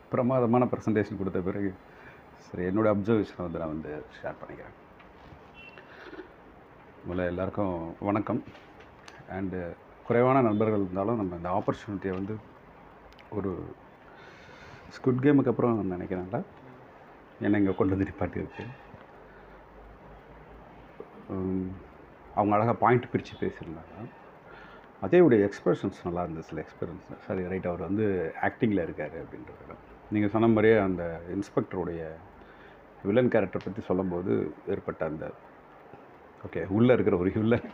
பிரமாதமான ப்ரெசன்டேஷன் கொடுத்த பிறகு சரி என்னோடய அப்சர்வேஷனை வந்து நான் வந்து ஷேர் பண்ணிக்கிறேன் முதல்ல எல்லாருக்கும் வணக்கம் அண்டு குறைவான நண்பர்கள் இருந்தாலும் நம்ம இந்த ஆப்பர்ச்சுனிட்டியை வந்து ஒரு ஸ்குட் கேமுக்கு அப்புறம் நினைக்கிறேன்ல என்னை இங்கே கொண்டு வந்து நிப்பாட்டி இருக்கு உம், அவங்க அழகாக பாயிண்ட் பிரித்து பேசியிருந்தாங்க அதேவுடைய எக்ஸ்பிரஷன்ஸ் நல்லா இருந்துச்சு சில எக்ஸ்பீரியன்ஸ் சரி ரைட் அவர் வந்து ஆக்டிங்கில் இருக்கார் அப்படின்றது நீங்கள் சொன்ன மாதிரியே அந்த இன்ஸ்பெக்டருடைய வில்லன் கேரக்டர் பற்றி சொல்லும்போது ஏற்பட்ட அந்த ஓகே உள்ளே இருக்கிற ஒரு வில்லன்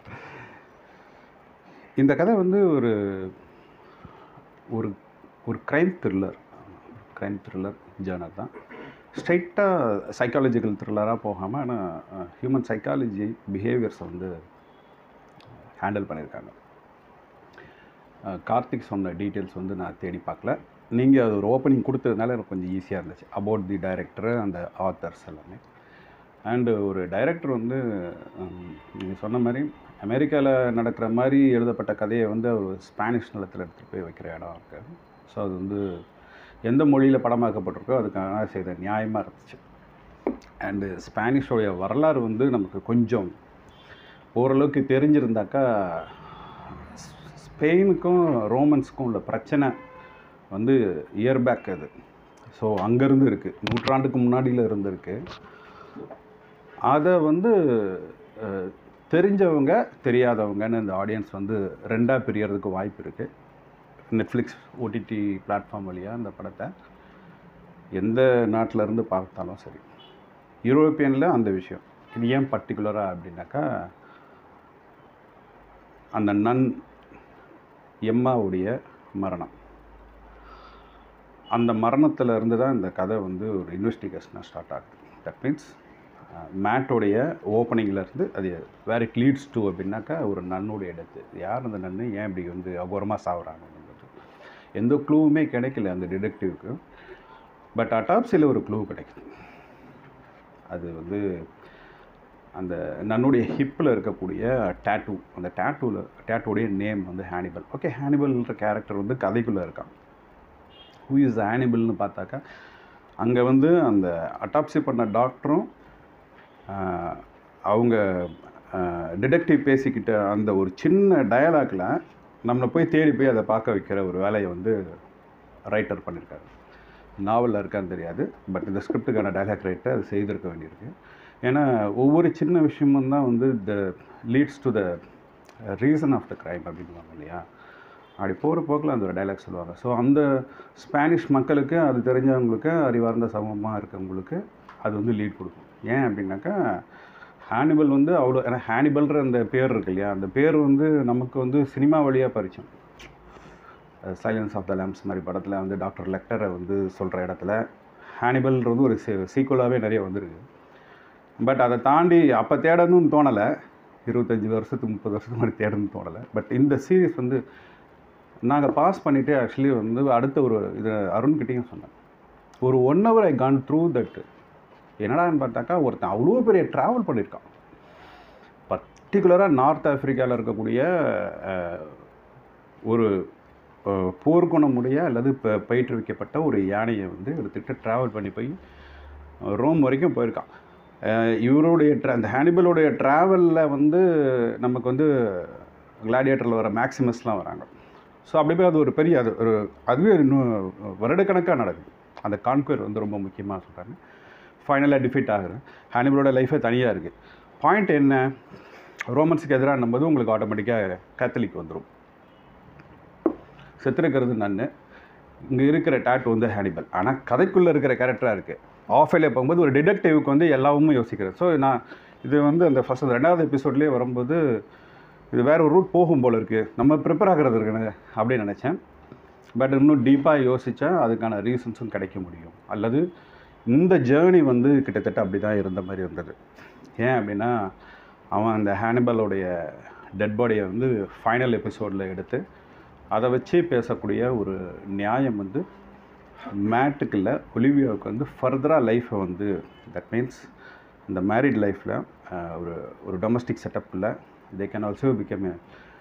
இந்த கதை வந்து ஒரு ஒரு ஒரு crime thriller crime thriller genre தான் ஸ்ட்ரைட்டாக சைக்காலஜிக்கல் த்ரில்லராக போகாமல் ஆனால் ஹியூமன் சைக்காலஜி பிஹேவியர்ஸை வந்து ஹேண்டில் பண்ணியிருக்காங்க அஹ் கார்த்திக் சொன்ன டீட்டெயில்ஸ் வந்து நான் தேடி பார்க்கல நீங்கள் அது ஒரு ஓப்பனிங் கொடுத்ததுனால எனக்கு கொஞ்சம் ஈஸியாக இருந்துச்சு அபவுட் தி டைரக்டர் அந்த ஆத்தர்ஸ் எல்லாமே அண்டு ஒரு டைரக்டர் வந்து நீங்கள் சொன்ன மாதிரி அமெரிக்காவில் நடக்கிற மாதிரி எழுதப்பட்ட கதையை வந்து ஒரு ஸ்பானிஷ் நிலத்தில் எடுத்துகிட்டு போய் வைக்கிற இடம் இருக்குது ஸோ அது வந்து எந்த மொழியில் படமாக்கப்பட்டிருக்கோ அதுக்காக செய்த நியாயமாக இருந்துச்சு அண்டு ஸ்பானிஷோடைய வரலாறு வந்து நமக்கு கொஞ்சம் ஓரளவுக்கு தெரிஞ்சிருந்தாக்கா ஸ்- ஸ்பெயினுக்கும் ரோமன்ஸுக்கும் உள்ள பிரச்சனை வந்து இயர் பேக் அது ஸோ அங்கேருந்து இருக்குது நூற்றாண்டுக்கு முன்னாடியில் இருந்திருக்கு அதை வந்து அஹ், தெரிஞ்சவங்க தெரியாதவங்கன்னு இந்த ஆடியன்ஸ் வந்து ரெண்டாக பிரியறதுக்கு வாய்ப்பு இருக்குது நெட்ஃப்ளிக்ஸ் ஓடிடி பிளாட்ஃபார்ம் வழியாக அந்த படத்தை எந்த நாட்டில் இருந்து பார்த்தாலும் சரி யூரோப்பியனில் அந்த விஷயம் இது ஏன் பர்டிகுலராக அப்படின்னாக்கா அந்த நன் எம்மாவுடைய மரணம் அந்த மரணத்துல இருந்து தான் இந்த கதை வந்து ஒரு இன்வெஸ்டிகேஷனாக ஸ்டார்ட் ஆகுது தட் மீன்ஸ் மேட்டோடைய ஓப்பனிங்லேருந்து அது வேர் இட் லீட்ஸ் டு அப்படின்னாக்கா ஒரு நன்னுடைய இடத்து யார் அந்த நன்னு ஏன் இப்படி வந்து அகோரமாக சாகுறாங்கன்றது எந்த க்ளூவுமே கிடைக்கல அந்த டிடெக்டிவ்க்கு பட் அட்டாப்சியில் ஒரு க்ளூ கிடைக்குது அது வந்து அந்த நன்னுடைய ஹிப்பில் இருக்கக்கூடிய டேட்டூ அந்த டேட்டூவில் டேட்டூடைய நேம் வந்து ஹேனிபல் ஓகே ஹேனிபல்ன்ற கேரக்டர் வந்து கதைக்குள்ளே இருக்கான் ஹூ இஸ் ஹேனிபல்னு பார்த்தாக்கா அங்கே வந்து அந்த அட்டாப்சி பண்ண டாக்டரும் ஆஹ், அவங்க டிடெக்டிவ் பேசிக்கிட்ட அந்த ஒரு சின்ன டயலாக்ல நம்மளை போய் தேடி போய் அதை பார்க்க வைக்கிற ஒரு வேலையை வந்து ரைட்டர் பண்ணியிருக்காரு நாவலில் இருக்கான்னு தெரியாது பட் இந்த ஸ்கிரிப்டுக்கான டயலாக் ரைட்டை அது செய்திருக்க வேண்டியிருக்கு ஏன்னா ஒவ்வொரு சின்ன விஷயமும் தான் வந்து the leads to the reason of the crime அப்படின்வாங்க இல்லையா அப்படி போகிற போக்கில் அந்த ஒரு டைலாக் சொல்லுவாங்க ஸோ அந்த ஸ்பானிஷ் மக்களுக்கு அது தெரிஞ்சவங்களுக்கு அறிவார்ந்த சமூகமாக இருக்கவங்களுக்கு அது வந்து லீட் கொடுக்கும் ஏன் அப்படின்னாக்கா ஹானிபல் வந்து அவ்வளோ ஏன்னா ஹானிபல்ன்ற அந்த பேர் இருக்கு இல்லையா அந்த பேர் வந்து நமக்கு வந்து சினிமா வழியாக பரிச்சயம் சைலன்ஸ் ஆஃப் த லேம்ப்ஸ் மாதிரி படத்தில் வந்து டாக்டர் லெக்டரை வந்து சொல்கிற இடத்துல ஹானிபல்ன்றது ஒரு சீக்குவலாகவே நிறைய வந்திருக்கு பட் அதை தாண்டி அப்போ தேடணும்னு தோணலை இருபத்தஞ்சி வருஷத்துக்கு முப்பது வருஷத்துக்கு முன்னாடி தேடணும்னு தோணலை பட் இந்த சீரிஸ் வந்து நாங்கள் பாஸ் பண்ணிவிட்டு ஆக்சுவலி வந்து அடுத்த ஒரு இது அருண்கிட்டையும் சொன்னேன் ஒரு one hour I gone through that என்னடான்னு பார்த்தாக்கா ஒருத்தன் அவ்வளோ பெரிய ட்ராவல் பண்ணியிருக்கான் பர்டிகுலராக நார்த் ஆஃப்ரிக்காவில் இருக்கக்கூடிய அஹ், ஒரு அஹ், போர்க்குணமுடைய அல்லது இப்போ பயிற்றுவிக்கப்பட்ட ஒரு யானையை வந்து எடுத்துக்கிட்டு ட்ராவல் பண்ணி போய் ரோம் வரைக்கும் போயிருக்கான் அஹ், இவருடைய ட்ரா அந்த ஹானிபலுடைய ட்ராவலில் வந்து நமக்கு வந்து கிளாடியேட்டரில் வர மேக்ஸிமஸ்லாம் வராங்க ஸோ அப்படி போய் அது ஒரு பெரிய அது ஒரு அதுவே இன்னும் வருடக்கணக்காக நடக்குது அந்த கான்குயர் வந்து ரொம்ப முக்கியமாக சொல்கிறாங்க ஃபைனலாக டிஃபீட் ஆகுறேன் ஹானிபலோட லைஃபே தனியாக இருக்குது பாயிண்ட் என்ன ரோமன்ஸுக்கு எதிராக நம்போது உங்களுக்கு ஆட்டோமேட்டிக்காக கேத்தலிக் வந்துடும் செத்துருக்கிறது நன்னு இங்கே இருக்கிற டேட் வந்து ஹேனிபல் ஆனால் கதைக்குள்ளே இருக்கிற கேரக்டராக இருக்குது ஆஃபேலே போகும்போது ஒரு டிடெக்டிவ்க்கு வந்து எல்லாமும் யோசிக்கிறேன் ஸோ நான் இது வந்து அந்த ஃபஸ்ட் ரெண்டாவது எபிசோட்லேயே வரும்போது இது வேற ஒரு ரூட் போகும் போல இருக்குது நம்ம ப்ரிப்பேர் ஆகிறது இருக்குன்னு அப்படின்னு நினச்சேன் பட் இன்னும் டீப்பாக யோசித்தா அதுக்கான ரீசன்ஸும் கிடைக்க முடியும் அல்லது இந்த ஜேர்னி வந்து கிட்டத்தட்ட அப்படி தான் இருந்த மாதிரி இருந்தது ஏன் அப்படின்னா அவன் அந்த ஹேனிபலோடைய டெட் பாடியை வந்து ஃபைனல் எபிசோடில் எடுத்து அதை வச்சே பேசக்கூடிய ஒரு நியாயம் வந்து மேட்டுக்கு இல்லை ஒலிவியாவுக்கு வந்து ஃபர்தராக லைஃப்பை வந்து தட் மீன்ஸ் இந்த மேரிட் லைஃப்பில் ஒரு ஒரு டொமஸ்டிக் செட்டப்பில் தே கேன் ஆல்சோ பிகம்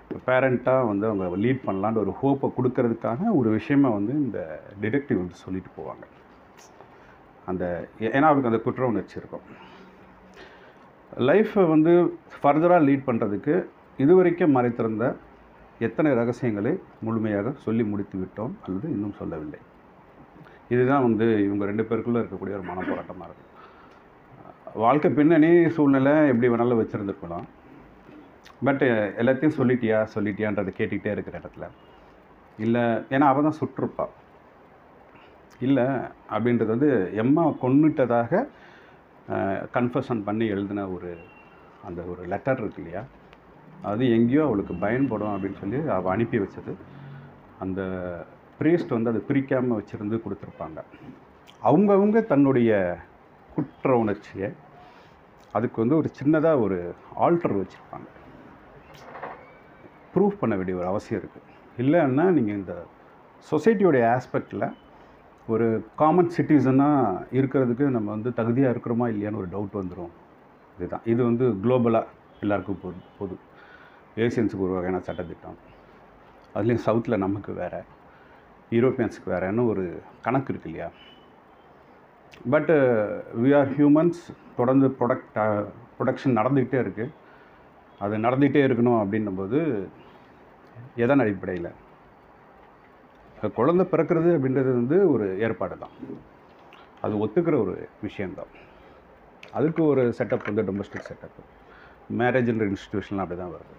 பேரண்ட்டாக வந்து அவங்க லீட் பண்ணலான்ற ஒரு ஹோப்பை கொடுக்கறதுக்காக ஒரு விஷயமா வந்து இந்த டிடெக்டிவ் வந்து சொல்லிட்டு போவாங்க அந்த ஏன்னா அவருக்கு அந்த குற்ற உணர்ச்சி இருக்கும் லைஃப்பை வந்து ஃபர்தராக லீட் பண்ணுறதுக்கு இதுவரைக்கும் மறைத்திருந்த எத்தனை ரகசியங்களை முழுமையாக சொல்லி முடித்து விட்டோம் அல்லது இன்னும் சொல்லவில்லை இதுதான் வந்து இவங்க ரெண்டு பேருக்குள்ளே இருக்கக்கூடிய ஒரு மனப்போராட்டமாக இருக்கும் வாழ்க்கை பின்னணி சூழ்நிலை எப்படி வேணாலும் வச்சுருந்துருக்கலாம் பட் எல்லாத்தையும் சொல்லிட்டியா சொல்லிட்டியான்றதை கேட்டுக்கிட்டே இருக்கிற இடத்துல இல்லை ஏன்னா அவள் தான் சுற்றுப்பா இல்லை அப்படின்றது வந்து எம்மா கொன்னுட்டதாக கன்ஃபஷன் பண்ணி எழுதின ஒரு அந்த ஒரு லெட்டர் இருக்கு இல்லையா அது எங்கேயோ அவளுக்கு பயன்படும் அப்படின்னு சொல்லி அவள் அனுப்பி வச்சது அந்த ப்ரீஸ்ட் வந்து அதை பிரிக்காமல் வச்சுருந்து கொடுத்துருப்பாங்க அவங்கவுங்க தன்னுடைய குற்ற உணர்ச்சியை அதுக்கு வந்து ஒரு சின்னதாக ஒரு ஆல்டர் வச்சுருப்பாங்க ப்ரூஃப் பண்ண வேண்டிய ஒரு அவசியம் இருக்குது இல்லைன்னா நீங்கள் இந்த சொசைட்டியோடைய ஆஸ்பெக்டில் ஒரு காமன் சிட்டிசனாக இருக்கிறதுக்கு நம்ம வந்து தகுதியாக இருக்கிறோமா இல்லையான்னு ஒரு டவுட் வந்துடும் இதுதான் இது வந்து குளோபலாக எல்லாருக்கும் பொது பொது ஏசியன்ஸுக்கு ஒரு வகையான சட்டத்திட்டம் அதுலேயும் சவுத்தில் நமக்கு வேறு யூரோப்பியன்ஸுக்கு வேறேன்னு ஒரு கணக்கு இருக்கு இல்லையா பட்டு வி ஆர் ஹியூமன்ஸ் தொடர்ந்து ப்ரொடக்ட் ப்ரொடக்ஷன் நடந்துக்கிட்டே இருக்குது அது நடந்துகிட்டே இருக்கணும் அப்படின்னும்போது எதன் அடிப்படையில் குழந்தை பிறக்கிறது அப்படின்றது வந்து ஒரு ஏற்பாடு தான் அது ஒத்துக்கிற ஒரு விஷயந்தான் அதுக்கு ஒரு செட்டப் வந்து டொமஸ்டிக் செட்டப் மேரேஜ்ன்ற இன்ஸ்டிடியூஷன்லாம் அப்படி தான் வருது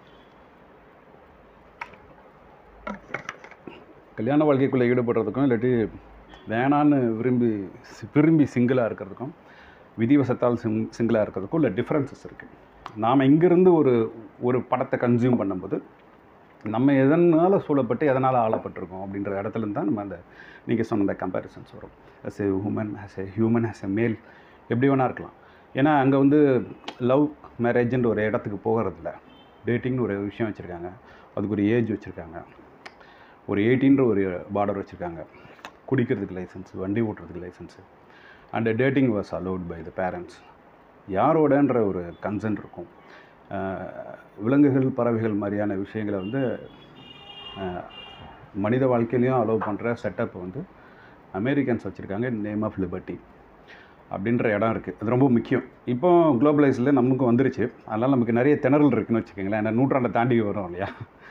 கல்யாண வாழ்க்கைக்குள்ளே ஈடுபடுறதுக்கும் இல்லாட்டி வேணான்னு விரும்பி விரும்பி சிங்கிளாக இருக்கிறதுக்கும் விதிவசத்தால் சிங் சிங்கிளாக இருக்கிறதுக்கும் இல்லை டிஃப்ரென்சஸ் இருக்குது நாம் இங்கேருந்து ஒரு ஒரு படத்தை கன்சியூம் பண்ணும்போது நம்ம எதனால் சூழப்பட்டு எதனால் ஆளப்பட்டிருக்கோம் அப்படின்ற இடத்துல தான் நம்ம அந்த நீங்கள் சொன்ன அந்த கம்பேரிசன்ஸ் வரும் as a woman as a human as a male எப்படி வேணால் இருக்கலாம் ஏன்னா அங்கே வந்து லவ் மேரேஜ்ன்ற ஒரு இடத்துக்கு போகிறதில்ல டேட்டிங்னு ஒரு விஷயம் வச்சுருக்காங்க அதுக்கு ஒரு ஏஜ் வச்சுருக்காங்க ஒரு எயிட்டீன்ற ஒரு பார்டர் வச்சுருக்காங்க குடிக்கிறதுக்கு லைசன்ஸ் வண்டி ஓட்டுறதுக்கு license and dating was allowed by the parents யாரோடன்ற ஒரு கன்சென்ட் இருக்கும் விலங்குகள் பறவைகள் மாதிரியான விஷயங்களை வந்து மனித வாழ்க்கையிலையும் அலோவ் பண்ணுற செட்டப் வந்து அமெரிக்கன்ஸ் வச்சுருக்காங்க நேம் ஆஃப் லிபர்ட்டி அப்படின்ற இடம் இருக்குது அது ரொம்ப முக்கியம் இப்போ குளோபலைஸில் நமக்கு வந்துருச்சு அதனால் நமக்கு நிறைய திணறல் இருக்குன்னு வச்சுக்கோங்களேன் ஏன்னா நூற்றாண்டை தாண்டி வரும் இல்லையா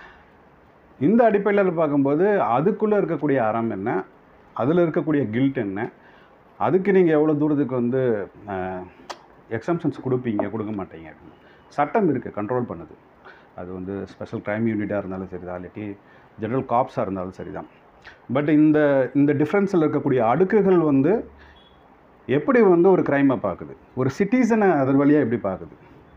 இந்த அடிப்படையில் பார்க்கும்போது அதுக்குள்ளே இருக்கக்கூடிய அறம் என்ன அதில் இருக்கக்கூடிய கில்ட் என்ன அதுக்கு நீங்கள் எவ்வளோ தூரத்துக்கு வந்து எக்ஸம்ஷன்ஸ் கொடுப்பீங்க கொடுக்க மாட்டீங்க சட்டம் இருக்குது கண்ட்ரோல் பண்ணுது அது வந்து ஸ்பெஷல் க்ரைம் யூனிட்டாக இருந்தாலும் சரி தான் இல்லாட்டி ஜென்ரல் காப்ஸாக இருந்தாலும் சரி தான் பட் இந்த இந்த டிஃப்ரென்ஸில் இருக்கக்கூடிய அடுக்குகள் வந்து எப்படி வந்து ஒரு க்ரைமை பார்க்குது ஒரு சிட்டிசனை அதன் வழியாக எப்படி பார்க்குது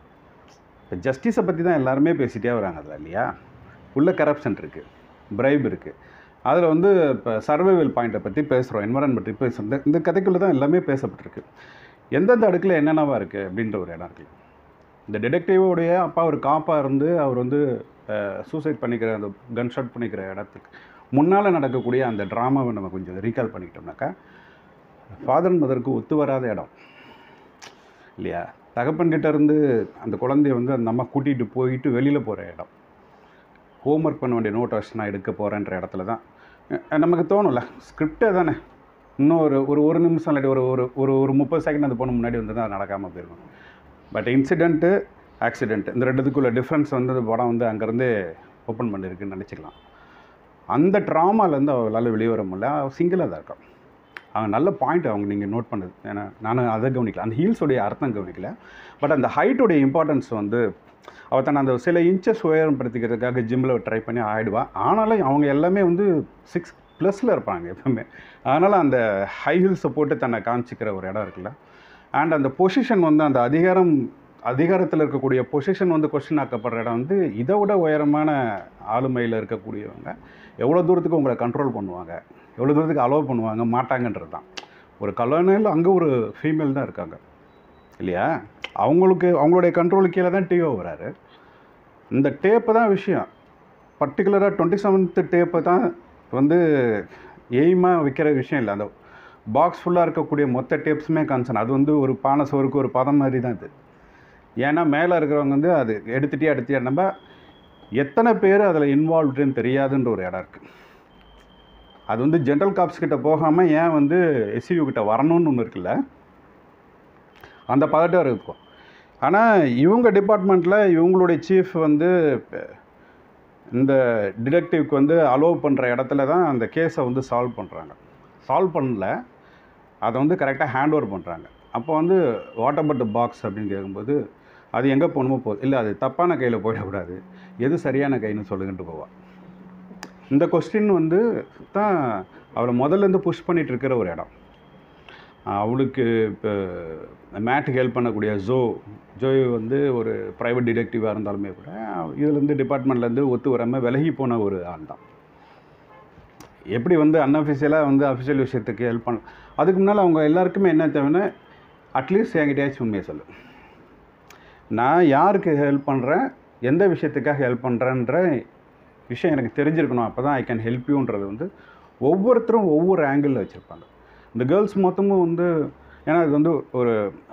இப்போ ஜஸ்டிஸை பற்றி தான் எல்லாருமே பேசிகிட்டே வராங்க அதில் இல்லையா உள்ள கரப்ஷன் இருக்குது பிரைப் இருக்குது அதில் வந்து இப்போ சர்வைவல் பாயிண்ட்டை பற்றி பேசுகிறோம் என்வரன்மெண்ட் பற்றி பேசுகிறோம் இந்த இந்த கதைக்குள்ளே தான் எல்லாமே பேசப்பட்டிருக்கு எந்தெந்த அடுக்கில் என்னென்னவா இருக்குது அப்படின்ற ஒரு இடம் இருக்குது இந்த டிடெக்டிவோடைய அப்பா ஒரு காப்பாக இருந்து அவர் வந்து சூசைட் பண்ணிக்கிற அந்த கன் ஷாட் பண்ணிக்கிற இடத்துக்கு முன்னால் நடக்கக்கூடிய அந்த ட்ராமாவை நம்ம கொஞ்சம் ரீகால் பண்ணிக்கிட்டோம்னாக்கா ஃபாதர் அண்ட் மதருக்கு ஒத்து வராத இடம் இல்லையா தகப்பன்கிட்ட இருந்து அந்த குழந்தைய வந்து அந்த அம்மா கூட்டிகிட்டு போயிட்டு வெளியில் போகிற இடம் ஹோம்ஒர்க் பண்ண வேண்டிய நோட் நான் எடுக்க போகிறேன்ற இடத்துல தான் அஹ் நமக்கு தோணும்ல ஸ்கிரிப்டே தானே இன்னும் ஒரு ஒரு ஒரு நிமிஷம் இல்லாட்டி ஒரு ஒரு ஒரு ஒரு முப்பது செகண்ட் அந்த பொண்ணு முன்னாடி வந்து அது நடக்காமல் போயிருக்கும் பட் இன்சிடெண்ட்டு ஆக்சிடெண்ட் இந்த ரெண்டுத்துக்குள்ள டிஃப்ரென்ஸ் வந்து அந்த படம் வந்து அங்கேருந்தே ஓப்பன் பண்ணியிருக்குன்னு நினச்சிக்கலாம் அந்த ட்ராமாலேருந்து அவளால் வெளியே வர முடியல அவள் சிங்கிளாக தான் இருக்கான் அவங்க நல்ல பாயிண்ட் அவங்க நீங்கள் நோட் பண்ணுது ஏன்னா நானும் அதை கவனிக்கல அந்த ஹீல்ஸோடைய அர்த்தம் கவனிக்கல பட் அந்த ஹைட்டோடைய இம்பார்ட்டன்ஸ் வந்து அவள் தன்னை அந்த சில இன்ச்சஸ் உயரப்படுத்திக்கிறதுக்காக ஜிம்மில் ட்ரை பண்ணி ஆயிடுவா ஆனாலும் அவங்க எல்லாமே வந்து சிக்ஸ் ப்ளஸில் இருப்பாங்க எப்பவுமே அதனால் அந்த ஹை ஹீல்ஸை போட்டு தன்னை காமிச்சிக்கிற ஒரு இடம் இருக்குல்ல அண்ட் அந்த பொசிஷன் வந்து அந்த அதிகாரம் அதிகாரத்தில் இருக்கக்கூடிய பொசிஷன் வந்து கொஸ்டின் ஆக்கப்படுற இடம் வந்து இதை விட உயரமான ஆளுமையில் இருக்கக்கூடியவங்க எவ்வளோ தூரத்துக்கு உங்களை கண்ட்ரோல் பண்ணுவாங்க எவ்வளோ தூரத்துக்கு அலோவ் பண்ணுவாங்க மாட்டாங்கன்றது தான் ஒரு கலோனியில் அங்கே ஒரு ஃபீமேல் தான் இருக்காங்க இல்லையா அவங்களுக்கு அவங்களுடைய கண்ட்ரோலுக்கு கீழே தான் டிஓ வராரு இந்த டேப்பு தான் விஷயம் பர்டிகுலராக டுவெண்ட்டி செவன்த்து டேப்பை தான் வந்து எய்மாக விற்கிற விஷயம் இல்லை அந்த பாக்ஸ் ஃபுல்லாக இருக்கக்கூடிய மொத்த டேப்ஸுமே கன்சர்ன் அது வந்து ஒரு பானை சோறுக்கு ஒரு பதம் மாதிரி தான் இது ஏன்னா மேலே இருக்கிறவங்க வந்து அது எடுத்துகிட்டே எடுத்துட்டே நம்ம எத்தனை பேர் அதில் இன்வால்வ்டுன்னு தெரியாதுன்ற ஒரு இடம் இருக்குது அது வந்து ஜென்ரல் காப்ஸ் கிட்ட போகாமல் ஏன் வந்து எஸ்சியூ கிட்ட வரணும்னு ஒன்று இருக்குல்ல அந்த பதட்டம் இருக்கும் ஆனால் இவங்க டிபார்ட்மெண்ட்டில் இவங்களுடைய சீஃப் வந்து இப்ப இந்த டிடெக்டிவ்க்கு வந்து அலோவ் பண்ணுற இடத்துல தான் அந்த கேஸை வந்து சால்வ் பண்ணுறாங்க சால்வ் பண்ணல அதை வந்து கரெக்டாக ஹேண்ட் ஓவர் பண்ணுறாங்க அப்போ வந்து வாட் அபவுட் த பாக்ஸ் அப்படின்னு கேட்கும்போது அது எங்கே போகணுமோ போகுது இல்லை அது தப்பான கையில் போயிடக்கூடாது எது சரியான கைன்னு சொல்லுங்கன்ட்டு போவா இந்த கொஸ்டின் வந்து தான் அவளை முதல்லேருந்து புஷ் பண்ணிட்டு இருக்கிற ஒரு இடம் அவளுக்கு இப்போ மேட்டுக்கு ஹெல்ப் பண்ணக்கூடிய ஜோ ஜோய் வந்து ஒரு ப்ரைவேட் டிடெக்டிவாக இருந்தாலுமே கூட இதுலேருந்து டிபார்ட்மெண்ட்லேருந்து ஒத்து வராமல் விலகி போன ஒரு ஆள் தான் எப்படி வந்து அன்அஃபிஷியலாக வந்து அஃபிஷியல் விஷயத்துக்கு ஹெல்ப் பண்ண அதுக்கு முன்னால் அவங்க எல்லாருக்குமே என்ன தேவைன்னா அட்லீஸ்ட் என்கிட்டயாச்சும் உண்மையை சொல்லு நான் யாருக்கு ஹெல்ப் பண்ணுறேன் எந்த விஷயத்துக்காக ஹெல்ப் பண்ணுறேன்ற விஷயம் எனக்கு தெரிஞ்சிருக்கணும் அப்போ தான் ஐ கேன் ஹெல்ப் யூன்றது வந்து ஒவ்வொருத்தரும் ஒவ்வொரு ஆங்கிளில் வச்சுருப்பாங்க இந்த கேர்ள்ஸ் மொத்தமும் வந்து ஏன்னா இது வந்து ஒரு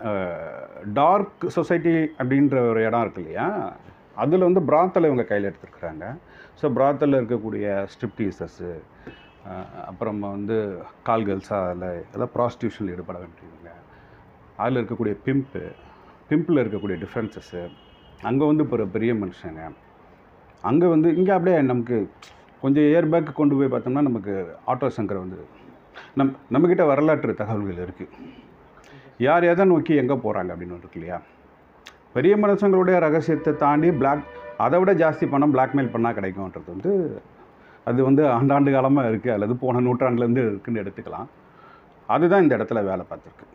டார்க் சொசைட்டி அப்படின்ற ஒரு இடம் இருக்கு இல்லையா அதில் வந்து பிராத்தலை இவங்க கையில் எடுத்துருக்குறாங்க ஸோ பிராத்தலில் இருக்கக்கூடிய ஸ்ட்ரிப்டீசஸ்ஸு அப்புறம் வந்து கால் கேர்ள்ஸாக அதில் எல்லாம் ப்ராஸ்டியூஷனில் ஈடுபட வேண்டியவங்க அதில் இருக்கக்கூடிய பிம்ப்பு பிம்பில் இருக்கக்கூடிய டிஃப்ரென்சஸ்ஸு அங்கே வந்து இப்போ பெரிய மனுஷங்க அங்கே வந்து இங்கே அப்படியே நமக்கு கொஞ்சம் இயர் பேக் கொண்டு போய் பார்த்தோம்னா நமக்கு ஆட்டோ சங்கர் வந்து நம் நம்மக்கிட்ட வரலாற்று தகவல்கள் இருக்குது யார் எதை நோக்கி எங்கே போகிறாங்க அப்படின்னு ஒன்று இருக்கு இல்லையா பெரிய மனுஷங்களுடைய ரகசியத்தை தாண்டி பிளாக் அதை விட ஜாஸ்தி பணம் பிளாக்மெயில் பண்ணால் கிடைக்கும்ன்றது வந்து அது வந்து ஆண்டாண்டு காலமாக இருக்குது அல்லது போன நூற்றாண்டுலேருந்து இருக்குன்னு எடுத்துக்கலாம் அதுதான் இந்த இடத்துல வேலை பார்த்துருக்கு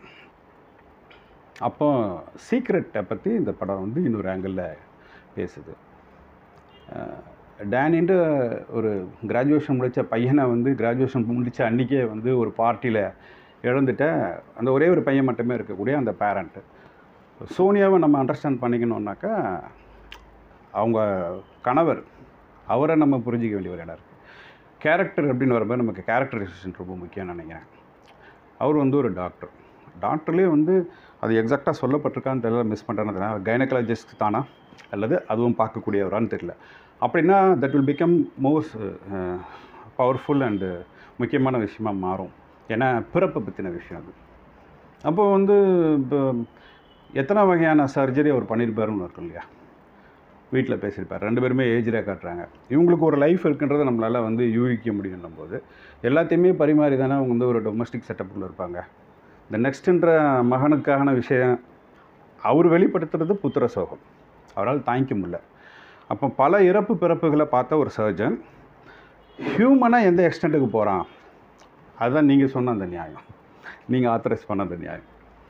அப்போ சீக்ரெட்டை பற்றி இந்த படம் வந்து இன்னொரு ஆங்கிளில் பேசுது அஹ் டேனின்ற ஒரு கிராஜுவேஷன் முடித்த பையனை வந்து கிராஜுவேஷன் முடித்த அன்றைக்கே வந்து ஒரு பார்ட்டியில் இழந்துட்ட அந்த ஒரே ஒரு பையன் மட்டுமே இருக்கக்கூடிய அந்த பேரண்ட்டு சோனியாவை நம்ம அண்டர்ஸ்டாண்ட் பண்ணிக்கணுன்னாக்கா அவங்க கணவர் அவரை நம்ம புரிஞ்சிக்க வேண்டிய ஒரு இடம் இருக்குது கேரக்டர் அப்படின்னு வரும்போது நமக்கு கேரக்டரைசேஷன் ரொம்ப முக்கியம்னு நினைக்கிறேன் அவர் வந்து ஒரு டாக்டர் டாக்டர்லேயே வந்து அது எக்ஸாக்டாக சொல்லப்பட்டிருக்கான்னு தெரியல மிஸ் பண்ணுறேன்னு கைனகாலஜிஸ்ட் தானா அல்லது அதுவும் பார்க்கக்கூடியவரான்னு தெரியல அப்படின்னா that will become most powerful and முக்கியமான விஷயமா மாறும் ஏன்னா பிறப்பை பற்றின விஷயம் அது அப்போ வந்து இப்போ எத்தனை வகையான சர்ஜரி அவர் பண்ணியிருப்பாருன்னு இருக்கும் இல்லையா வீட்டில் பேசியிருப்பார் ரெண்டு பேருமே ஏஜ்டாக காட்டுறாங்க இவங்களுக்கு ஒரு லைஃப் இருக்குன்றதை நம்மளால் வந்து யூகிக்க முடியும்னும் போது எல்லாத்தையுமே பரிமாறி தானே அவங்க வந்து ஒரு டொமஸ்டிக் செட்டப்பில் இருப்பாங்க இந்த நெக்ஸ்ட்டுன்ற மகனுக்கான விஷயம் அவர் வெளிப்படுத்துறது புத்திர சோகம் அவரால் தாங்கிக்க முடியல அப்போ பல இறப்பு பிறப்புகளை பார்த்த ஒரு சர்ஜன் ஹியூமனாக எந்த எக்ஸ்டெண்ட்டுக்கு போகிறான் அதுதான் நீங்கள் சொன்ன அந்த நியாயம் நீங்கள் ஆத்தரைஸ் பண்ண அந்த நியாயம்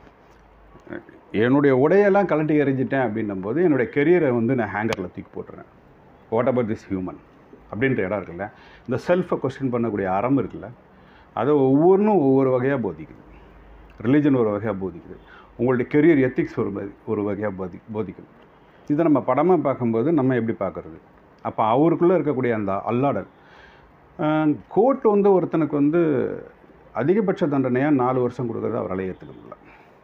என்னுடைய உடையெல்லாம் கழட்டி எறிஞ்சிட்டேன் அப்படின்னும் போது என்னுடைய கெரியரை வந்து நான் ஹேங்கரில் தூக்கி போட்டுறேன் வாட் அபவுட் திஸ் ஹியூமன் அப்படின்ற இடம் இருக்குல்ல இந்த செல்ஃபை கொஸ்டின் பண்ணக்கூடிய அறம் இருக்குல்ல அதை ஒவ்வொன்றும் ஒவ்வொரு வகையாக போதிக்குது ரிலீஜன் ஒரு வகையாக போதிக்குது உங்களுடைய கெரியர் எத்திக்ஸ் ஒரு வகை- ஒரு வகையாக போதி போதிக்குது இதை நம்ம படமாக பார்க்கும்போது நம்ம எப்படி பார்க்குறது அப்போ அவருக்குள்ளே இருக்கக்கூடிய அந்த அல்லாடல் கோர்ட் வந்து ஒருத்தனுக்கு வந்து அதிகபட்ச தண்டனையாக நாலு வருஷம் கொடுக்குறது அவரால் ஏற்றுக்க முடியல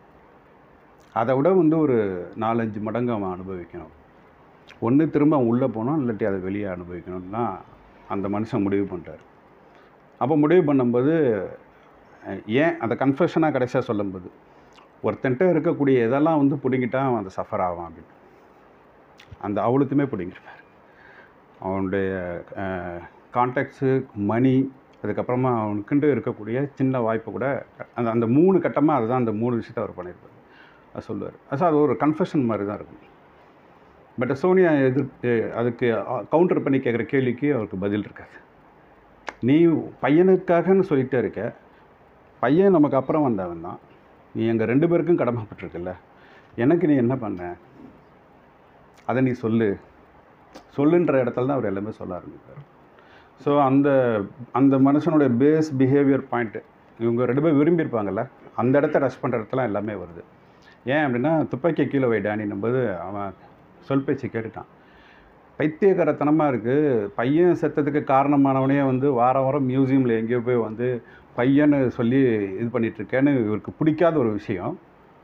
அதை விட வந்து ஒரு நாலஞ்சு மடங்கு அவன் அனுபவிக்கணும் ஒன்று திரும்ப அவன் உள்ளே போகணும் இல்லாட்டி அதை வெளியே அனுபவிக்கணும்னு தான் அந்த மனுஷன் முடிவு பண்ணுறாரு அப்போ முடிவு பண்ணும்போது அஹ், ஏன் அந்த கன்ஃபெஷனாக கடைசியாக சொல்லும்போது ஒருத்தன்ட்ட இருக்கக்கூடிய இதெல்லாம் வந்து பிடுங்கிட்டா அவன் அந்த சஃபர் ஆவான் அப்படின்னு அந்த அவளுக்குமே பிடுங்கிருப்பார் அவனுடைய கான்டாக்ட்ஸு மணி அதுக்கப்புறமா அவனுக்குன்ட்டு இருக்கக்கூடிய சின்ன வாய்ப்பு கூட அந்த அந்த மூணு கட்டமாக அதுதான் அந்த மூணு விஷயத்தை அவர் பண்ணியிருப்பார் அது சொல்லுவார் அது அது ஒரு கன்ஃபெஷன் மாதிரி தான் இருக்கும் பட் சோனியா எதிர் எ- அதுக்கு கவுண்டர் பண்ணி கேட்குற கேள்விக்கு அவருக்கு பதில் இருக்காது நீ பையனுக்காகன்னு சொல்லிட்டே இருக்க பையன் நமக்கு அப்புறம் வந்தவன் தான் நீ எங்கள் ரெண்டு பேருக்கும் கடமைப்பட்டிருக்கல எனக்கு நீ என்ன பண்ண அதை நீ சொல்லு சொல்லுன்ற இடத்துல தான் அவர் எல்லாமே சொல்ல ஆரம்பிப்பார் ஸோ அந்த அந்த மனுஷனுடைய பேஸ் பிஹேவியர் பாயிண்ட்டு இவங்க ரெண்டு பேரும் விரும்பியிருப்பாங்கல்ல அந்த இடத்த ரஷ் பண்ணுற இடத்துல எல்லாமே வருது ஏன் அப்படின்னா துப்பாக்கியை கீழே வை டேனின்னும் போது அவன் சொல் பேச்சு கேட்டுட்டான் பைத்தியக்காரத்தனமாக இருக்குது பையன் செத்ததுக்கு காரணமானவனே வந்து வாரம் வாரம் மியூசியமில் எங்கேயோ போய் வந்து பையன்னு சொல்லி இது பண்ணிகிட்ருக்கேன்னு இவருக்கு பிடிக்காத ஒரு விஷயம்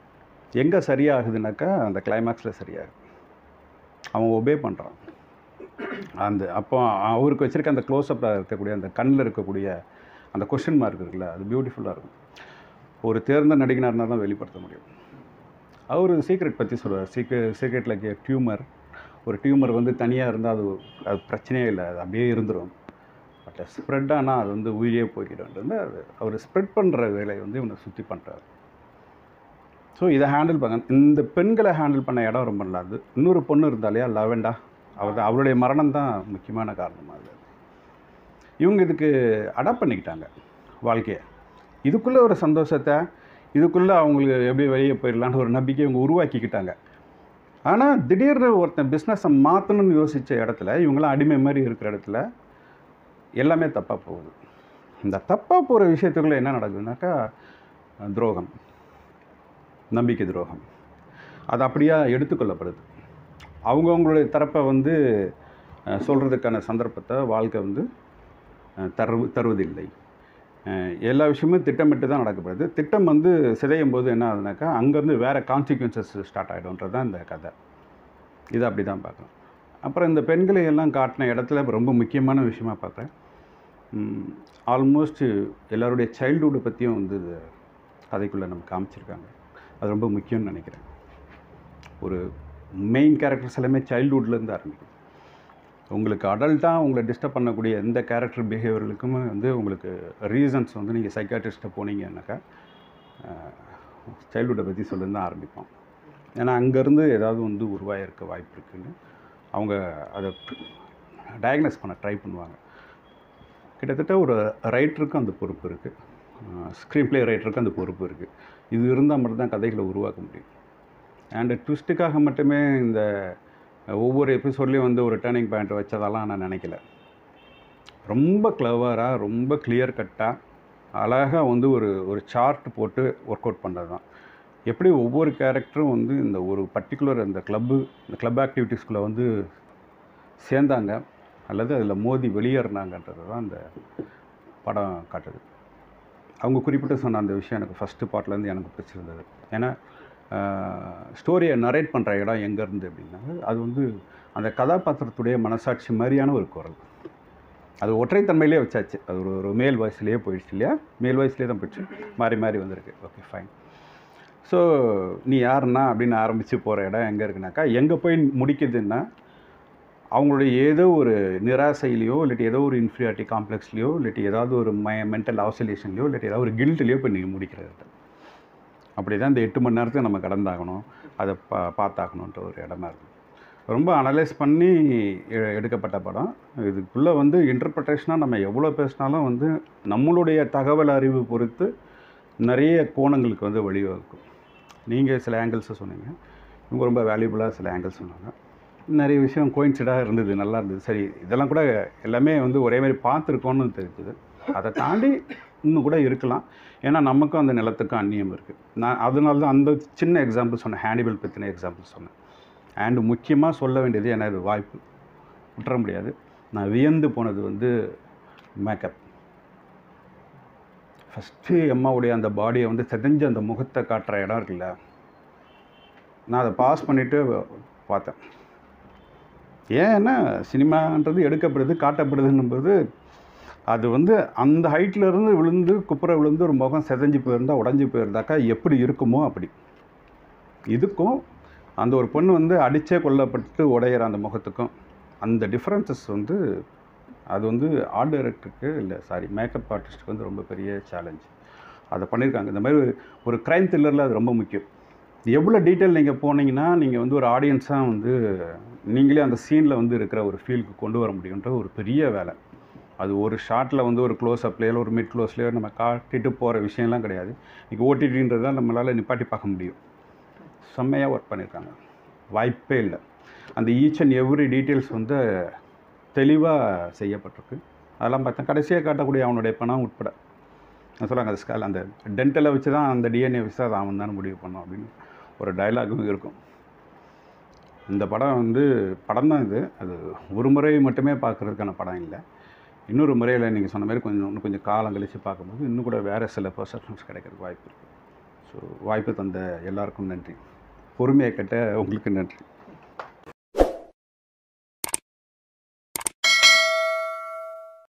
எங்கே சரியாகுதுனாக்கா அந்த கிளைமேக்ஸில் சரியாகுது அவன் ஒபே பண்ணுறான் அந்த அப்போ அவருக்கு வச்சுருக்க அந்த க்ளோஸ்அப்பில் இருக்கக்கூடிய அந்த கண்ணில் இருக்கக்கூடிய அந்த கொஷின் மார்க் இருக்குல்ல அது பியூட்டிஃபுல்லாக இருக்கும் ஒரு தேர்ந்த நடிகனாக இருந்தால் தான் வெளிப்படுத்த முடியும் அவர் சீக்ரெட் பற்றி சொல்கிறார் சீக்ரெட் சீக்ரெட்டில் கே டியூமர் ஒரு டியூமர் வந்து தனியாக இருந்தால் அது அது பிரச்சனையே இல்லை அது அப்படியே இருந்துடும் பட் ஸ்ப்ரெட் ஆனால் அது வந்து உயிரே போய்க்கிடும் அது அவர் ஸ்ப்ரெட் பண்ணுற வேலையை வந்து இவனை சுற்றி பண்ணுறாரு ஸோ இதை ஹேண்டில் பண்ண இந்த பெண்களை ஹேண்டில் பண்ண இடம் ரொம்ப நல்லாது இன்னொரு பொண்ணு இருந்தாலையா லவெண்டா அவர் அவருடைய மரணம் தான் முக்கியமான காரணமாக அது இவங்க இதுக்கு அடாப்ட் பண்ணிக்கிட்டாங்க வாழ்க்கையை இதுக்குள்ளே ஒரு சந்தோஷத்தை இதுக்குள்ளே அவங்களுக்கு எப்படி வெளியே போயிடலான்னு ஒரு நம்பிக்கை இவங்க உருவாக்கிக்கிட்டாங்க ஆனால் திடீர்னு ஒருத்தன் பிஸ்னஸை மாற்றணும்னு யோசித்த இடத்துல இவங்களாம் அடிமை மாதிரி இருக்கிற இடத்துல எல்லாமே தப்பாக போகுது இந்த தப்பாக போகிற விஷயத்துக்குள்ளே என்ன நடக்குதுனாக்கா துரோகம் நம்பிக்கை துரோகம் அது அப்படியே எடுத்துக்கொள்ளப்படுது அவங்கவுங்களுடைய தரப்பை வந்து அஹ், சொல்கிறதுக்கான சந்தர்ப்பத்தை வாழ்க்கை வந்து அஹ், தருவு தருவதில்லை அஹ், எல்லா விஷயமும் திட்டமிட்டு தான் நடக்கப்படுது திட்டம் வந்து சிதையும் போது என்ன ஆகுதுனாக்கா அங்கேருந்து வேறு கான்சிக்வன்சஸ் ஸ்டார்ட் ஆகிடும்ன்றது தான் இந்த கதை இது அப்படி தான் பார்க்குறோம் அப்புறம் இந்த பெண்களை எல்லாம் காட்டின இடத்துல ரொம்ப முக்கியமான விஷயமா பார்க்குறேன் ஆல்மோஸ்ட் எல்லாருடைய சைல்டுஹுட்டை பற்றியும் வந்து இது கதைக்குள்ளே நம்ம காமிச்சிருக்காங்க அது ரொம்ப முக்கியம்னு நினைக்கிறேன் ஒரு மெயின் கேரக்டர்ஸ் எல்லாமே சைல்டுஹுட்லேருந்து ஆரம்பிக்கும் உங்களுக்கு அடல்ட்டாக உங்களை டிஸ்டர்ப் பண்ணக்கூடிய எந்த கேரக்டர் பிஹேவியர்களுக்குமே வந்து உங்களுக்கு ரீசன்ஸ் வந்து நீங்கள் சைக்காட்ரிஸ்ட்டை போனீங்கன்னாக்கா சைல்டுஹுட்டை பற்றி சொல்லி தான் ஆரம்பிப்போம் ஏன்னா அங்கேருந்து ஏதாவது வந்து உருவாகிருக்க வாய்ப்பு இருக்குன்னு அவங்க அதை டயக்னஸ் பண்ண ட்ரை பண்ணுவாங்க கிட்டத்தட்ட ஒரு ரைட்டருக்கும் அந்த பொறுப்பு இருக்குது ஸ்க்ரீன் ப்ளே ரைட்டருக்கும் அந்த பொறுப்பு இருக்குது இது இருந்தால் மட்டும்தான் கதைகளை உருவாக்க முடியும் அண்டு ட்விஸ்ட்டுக்காக மட்டுமே இந்த ஒவ்வொரு எபிசோட்லேயும் வந்து ஒரு டேர்னிங் பாயிண்ட் வச்சதெல்லாம் நான் நினைக்கல ரொம்ப க்ளவராக ரொம்ப கிளியர் கட்டாக அழகாக வந்து ஒரு ஒரு சார்ட் போட்டு ஒர்க் அவுட் பண்ணுறது தான் எப்படி ஒவ்வொரு கேரக்டரும் வந்து இந்த ஒரு பர்டிகுலர் இந்த கிளப்பு இந்த கிளப் ஆக்டிவிட்டீஸ்குள்ளே வந்து சேர்ந்தாங்க அல்லது அதில் மோதி வெளியேறினாங்கன்றது தான் அந்த படம் காட்டுது அவங்க குறிப்பிட்டு சொன்ன அந்த விஷயம் எனக்கு ஃபஸ்ட்டு பார்ட்லேருந்து எனக்கு பிடிச்சிருந்தது ஏன்னா ஸ்டோரியை நரேட் பண்ணுற இடம் எங்கேருந்து அப்படின்னா அது வந்து அந்த கதாபாத்திரத்துடைய மனசாட்சி மாதிரியான ஒரு குரல் அது ஒற்றைத்தன்மையிலே வச்சாச்சு அது ஒரு ஒரு மேல் வாய்ஸ்லேயே போயிடுச்சு இல்லையா மேல் வாய்ஸ்லேயே தான் போயிடுச்சு மாறி மாறி வந்திருக்கு ஓகே ஃபைன் ஸோ நீ யாருன்னா அப்படின்னு ஆரம்பித்து போகிற இடம் எங்கே இருக்குனாக்கா எங்கே போய் முடிக்குதுன்னா அவங்களுடைய ஏதோ ஒரு நிராசையிலையோ இல்லாட்டி ஏதோ ஒரு இன்ஃபீரியாரிட்டி காம்ப்ளெக்ஸ்லையோ இல்லாட்டி ஏதாவது ஒரு மை மென்டல் ஆசோலேஷன்லையோ இல்லாட்டி ஏதாவது ஒரு கில்ட்லேயோ போய் நீங்கள் முடிக்கிறது அப்படி தான் இந்த எட்டு மணி நேரத்துக்கு நம்ம கடந்தாகணும் அதை பா பார்த்தாகணுன்ற ஒரு இடமா இருக்குது ரொம்ப அனலைஸ் பண்ணி எ- எடுக்கப்பட்ட படம் இதுக்குள்ளே வந்து இன்டர்பிரட்டேஷனாக நம்ம எவ்வளோ பேசினாலும் வந்து நம்மளுடைய தகவல் அறிவு பொறுத்து நிறைய கோணங்களுக்கு வந்து வழிவகுக்கும் நீங்கள் சில ஆங்கிள்ஸை சொன்னீங்க இவங்க ரொம்ப வேல்யூபுளாக சில ஆங்கிள்ஸ் சொன்னாங்க நிறைய விஷயம் கோயின்சிடாக இருந்தது நல்லா இருந்தது சரி இதெல்லாம் கூட எல்லாமே வந்து ஒரே மாதிரி பார்த்துருக்கோன்னு தெரிஞ்சுது அதை தாண்டி இன்னும் கூட இருக்கலாம் ஏன்னா நமக்கும் அந்த நிலத்துக்கும் அந்நியம் இருக்குது நான் அதனால தான் அந்த சின்ன எக்ஸாம்பிள் சொன்னேன் ஹேண்டிபிள் பற்றின எக்ஸாம்பிள் சொன்னேன் அண்டு முக்கியமாக சொல்ல வேண்டியது ஏன்னா இது வாய்ப்பு விட்டுற முடியாது நான் வியந்து போனது வந்து மேக்கப் ஃபஸ்ட்டு அம்மாவுடைய அந்த பாடியை வந்து செதஞ்ச அந்த முகத்தை காட்டுற இடம் இருக்குல்ல நான் அதை பாஸ் பண்ணிவிட்டு பார்த்தேன் ஏன்னா சினிமான்றது எடுக்கப்படுது காட்டப்படுதுன்னும்போது அது வந்து அந்த ஹைட்ல இருந்து விழுந்து குப்புற விழுந்து ஒரு முகம் செதஞ்சு போயிருந்தா உடஞ்சி போயிருந்தாக்கா எப்படி இருக்குமோ அப்படி இதுக்கும் அந்த ஒரு பொண்ணு வந்து அடிச்சே கொல்லப்பட்டு உடையிற அந்த முகத்துக்கும் அந்த டிஃப்ரென்சஸ் வந்து அது வந்து ஆர்ட் டைரக்டருக்கு இல்லை சாரி மேக்கப் ஆர்டிஸ்ட்டுக்கு வந்து ரொம்ப பெரிய சேலஞ்ச் அதை பண்ணியிருக்காங்க இந்த மாதிரி ஒரு- ஒரு க்ரைம் த்ரில்லரில் அது ரொம்ப முக்கியம் எவ்வளோ டீட்டெயில் நீங்கள் போனீங்கன்னா நீங்கள் வந்து ஒரு ஆடியன்ஸாக வந்து நீங்களே அந்த சீனில் வந்து இருக்கிற ஒரு ஃபீலுக்கு கொண்டு வர முடியுன்ற ஒரு பெரிய வேலை அது ஒரு ஷார்ட்டில் வந்து ஒரு க்ளோஸ் அப்லேயோ ஒரு மிட் க்ளோஸ்லேயோ நம்ம காட்டிட்டு போகிற விஷயம்லாம் கிடையாது இன்றைக்கி ஓடிடின்றது தான் நம்மளால் நிப்பாட்டி பார்க்க முடியும் செம்மையாக ஒர்க் பண்ணியிருக்காங்க வாய்ப்பே இல்லை அந்த ஈச் அண்ட் எவ்ரி டீட்டெயில்ஸ் வந்து தெளிவாக செய்யப்பட்டிருக்கு அதெல்லாம் பார்த்தா கடைசியாக காட்டக்கூடிய அவனுடைய பணம் உட்பட நான் சொல்லுவாங்க அந்த ஸ்கால் அந்த டென்டலை வச்சு தான் அந்த டிஎன்ஏ வச்சு தான் அவன் தானே முடிவு பண்ணோம் அப்படின்னு ஒரு டயலாகும் இருக்கும் இந்த படம் வந்து படம் தான் இது அது ஒரு முறை மட்டுமே பார்க்குறதுக்கான படம் இல்லை இன்னொரு முறையில் நீங்கள் சொன்ன மாதிரி கொஞ்சம் இன்னும் கொஞ்சம் காலம் கழித்து பார்க்கும்போது இன்னும் கூட வேறு சில பர்செப்ஷன்ஸ் கிடைக்கிறதுக்கு வாய்ப்பு இருக்குது ஸோ வாய்ப்பு தந்த எல்லாருக்கும் நன்றி பொறுமையை கேட்ட உங்களுக்கு நன்றி